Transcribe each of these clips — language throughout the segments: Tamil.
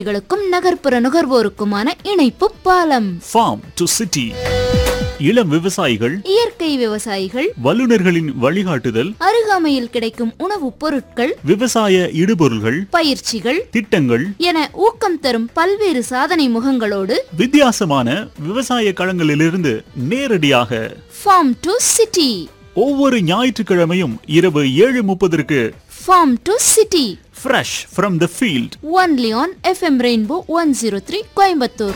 களுக்கும் நகர்ப்புற நுகர்வோருக்குமான இணைப்பு பாலம் ஃபார்ம் டு சிட்டி இளம் விவசாயிகள் இயற்கை விவசாயிகள் வல்லுநர்களின் வழிகாட்டுதல் அருகாமையில் கிடைக்கும் உணவுப் பொருட்கள் விவசாய இடுபொருள்கள் பயிற்சிகள் திட்டங்கள் என ஊக்கம் தரும் பல்வேறு சாதனை முகங்களோடு வித்தியாசமான விவசாய களங்களிலிருந்து நேரடியாக ஃபார்ம் டு சிட்டி ஒவ்வொரு ஞாயிற்றுக்கிழமையும் இரவு ஏழு முப்பதற்கு farm to city fresh from the field only on FM rainbow one zero three Coimbatore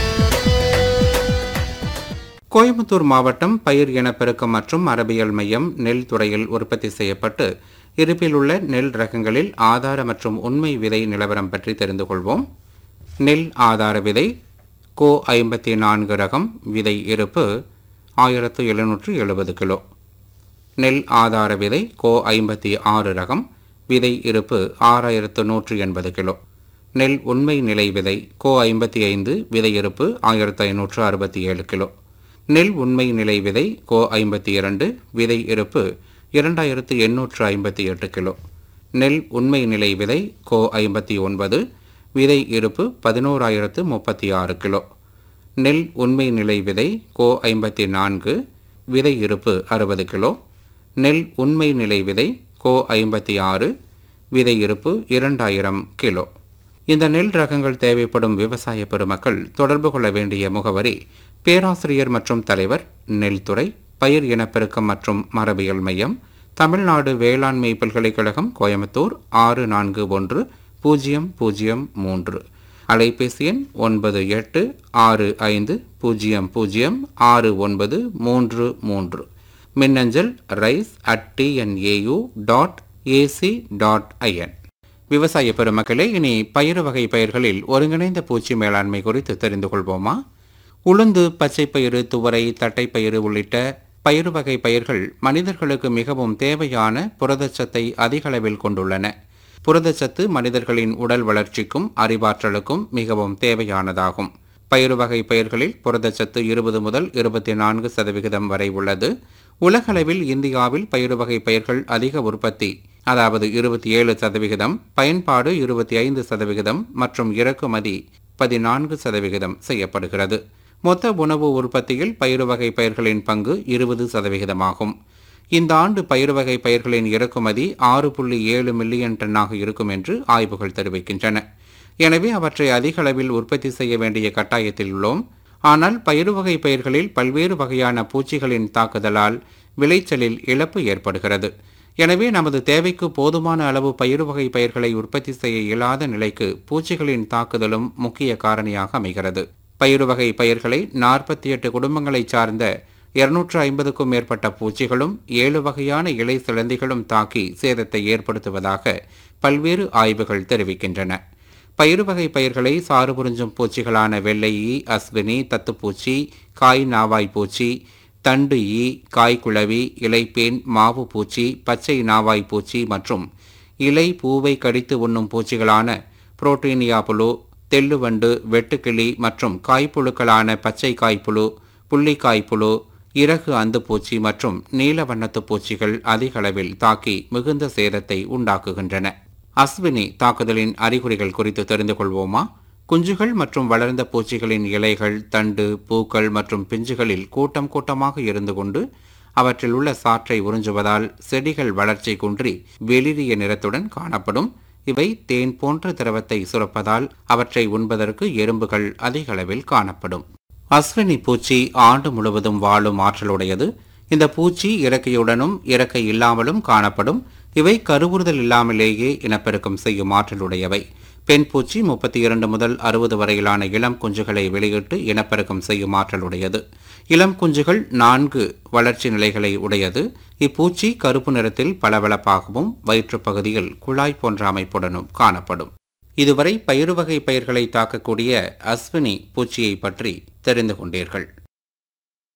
Coimbatore மாவட்டம் பயிர் இனப்பெருக்கம் மற்றும் மரபியல் மையம் நெல் துறையில் உற்பத்தி செய்யப்பட்டு இருப்பில் உள்ள நெல் ரகங்களில் ஆதார மற்றும் உண்மை விதை நிலவரம் பற்றி தெரிந்து கொள்வோம் நெல் ஆதார விதை கோ ஐம்பத்தி நான்கு ரகம் விதை இருப்பு ஆயிரத்து எழுநூற்று எழுபது கிலோ நெல் ஆதார விதை கோ ஐம்பத்தி ஆறு ரகம் விதை இருப்பு ஆறாயிரத்து நூற்று எண்பது கிலோ நெல் உண்மை நிலை விதை கோ ஐம்பத்தி ஐந்து விதை இருப்பு ஆயிரத்து ஐநூற்று அறுபத்தி ஏழு கிலோ நெல் உண்மை நிலை விதை கோ ஐம்பத்தி இரண்டு விதை இருப்பு இரண்டாயிரத்து எண்ணூற்று ஐம்பத்தி எட்டு கிலோ நெல் உண்மை நிலை விதை கோ ஐம்பத்தி ஒன்பது விதை இருப்பு பதினோராயிரத்து முப்பத்தி ஆறு கிலோ நெல் உண்மை நிலை விதை கோ ஐம்பத்தி நான்கு விதை இருப்பு அறுபது கிலோ நெல் உண்மை நிலை விதை கோ ஐம்பத்தி ஆறு விதை இருப்பு இரண்டாயிரம் கிலோ இந்த நெல் ரகங்கள் தேவைப்படும் விவசாய பெருமக்கள் தொடர்பு கொள்ள வேண்டிய முகவரி பேராசிரியர் மற்றும் தலைவர் நெல்துறை பயிர் இனப்பெருக்கம் மற்றும் மரபியல் மையம் தமிழ்நாடு வேளாண்மை பல்கலைக்கழகம் கோயம்புத்தூர் ஆறு நான்கு ஒன்று பூஜ்ஜியம் பூஜ்ஜியம் மூன்று அலைபேசி எண் ஒன்பது எட்டு ஆறு ஐந்து பூஜ்ஜியம் பூஜ்ஜியம் ஆறு ஒன்பது மூன்று மூன்று மின்னஞ்சல் rice at TNAU dot AC dot IN விவசாய பெருமக்களே இனி பயிறு வகை பயிர்களில் ஒருங்கிணைந்த பூச்சி மேலாண்மை குறித்து தெரிந்து கொள்வோமா உளுந்து பச்சைப்பயிறு துவரை தட்டைப்பயிறு உள்ளிட்ட பயிறு வகை பயிர்கள் மனிதர்களுக்கு மிகவும் தேவையான புரதச்சத்தை அதிக அளவில் கொண்டுள்ளன புரதச்சத்து மனிதர்களின் உடல் வளர்ச்சிக்கும் அறிவாற்றலுக்கும் மிகவும் தேவையானதாகும் பயிறு வகை பயிர்களில் புரதச்சத்து இருபது முதல் இருபத்தி நான்கு சதவிகிதம் வரை உள்ளது உலகளவில் இந்தியாவில் பயிறு வகை பயிர்கள் அதிக உற்பத்தி அதாவது இருபத்தி ஏழு சதவிகிதம் பயன்பாடு இருபத்தி ஐந்து சதவிகிதம் மற்றும் இறக்குமதி பதினான்கு சதவிகிதம் செய்யப்படுகிறது மொத்த உணவு உற்பத்தியில் பயிறு வகை பயிர்களின் பங்கு இருபது சதவிகிதமாகும் இந்த ஆண்டு பயிறு வகை பயிர்களின் இறக்குமதி ஆறு புள்ளி ஏழு மில்லியன் டன்னாக இருக்கும் என்று ஆய்வுகள் தெரிவிக்கின்றன எனவே அவற்றை அதிக அளவில் உற்பத்தி செய்ய வேண்டிய கட்டாயத்தில் உள்ளோம் ஆனால் பயிறு வகை பயிர்களில் பல்வேறு வகையான பூச்சிகளின் தாக்குதலால் விளைச்சலில் இழப்பு ஏற்படுகிறது எனவே நமது தேவைக்கு போதுமான அளவு பயிறு வகை பயிர்களை உற்பத்தி செய்ய இயலாத நிலைக்கு பூச்சிகளின் தாக்குதலும் முக்கிய காரணியாக அமைகிறது பயிறு வகை பயிர்களை நாற்பத்தி எட்டு குடும்பங்களைச் சார்ந்த இருநூற்று ஐம்பதுக்கும் மேற்பட்ட பூச்சிகளும் ஏழு வகையான இலை சிலந்திகளும் தாக்கி சேதத்தை ஏற்படுத்துவதாக பல்வேறு ஆய்வுகள் தெரிவிக்கின்றன பயிறு வகை பயிர்களை சாறு புரிஞ்சும் பூச்சிகளான வெள்ளை ஈ அஸ்வினி தத்துப்பூச்சி காய் நாவாய் பூச்சி தண்டு ஈ காய்குளவி இலைப்பேன் மாவு பூச்சி பச்சை நாவாய் பூச்சி மற்றும் இலை பூவை கடித்து உண்ணும் பூச்சிகளான புரோட்டீனியா புழு தெள்ளுவண்டு வெட்டுக்கிளி மற்றும் காய்ப்புழுக்களான பச்சை காய்ப்புழு புள்ளிக்காய் புழு இறகு அந்து பூச்சி மற்றும் நீல வண்ணத்து பூச்சிகள் அதிக அளவில் தாக்கி மிகுந்த சேதத்தை உண்டாக்குகின்றன அஸ்வினி தாக்குதலின் அறிகுறிகள் குறித்து தெரிந்து கொள்வோமா குஞ்சுகள் மற்றும் வளர்ந்த பூச்சிகளின் இலைகள் தண்டு பூக்கள் மற்றும் பிஞ்சுகளில் கூட்டம் கூட்டமாக இருந்து கொண்டு அவற்றில் உள்ள சாற்றை உறிஞ்சுவதால் செடிகள் வளர்ச்சி குன்றி வெளிரிய நிறத்துடன் காணப்படும் இவை தேன் போன்ற திரவத்தை சுரப்பதால் அவற்றை உண்பதற்கு எறும்புகள் அதிக அளவில் காணப்படும் அஸ்வினி பூச்சி ஆண்டு முழுவதும் வாழும் ஆற்றலுடையது இந்த பூச்சி இறக்கையுடனும் இறக்கை இல்லாமலும் காணப்படும் இவை கருவுறுதல் இல்லாமலேயே இனப்பெருக்கம் செய்யும் ஆற்றலுடையவை பெண் பூச்சி முப்பத்தி இரண்டு முதல் அறுபது வரையிலான இளம் குஞ்சுகளை வெளியிட்டு இனப்பெருக்கம் செய்யும் ஆற்றலுடையது இளம் குஞ்சுகள் நான்கு வளர்ச்சி நிலைகளை உடையது இப்பூச்சி கருப்பு நிறத்தில் பளபளப்பாகவும் வயிற்றுப் பகுதியில் குழாய் போன்ற அமைப்புடனும் காணப்படும் இதுவரை பயிறு வகை பயிர்களை தாக்கக்கூடிய அஸ்வினி பூச்சியை பற்றி தெரிந்து கொண்டீர்கள்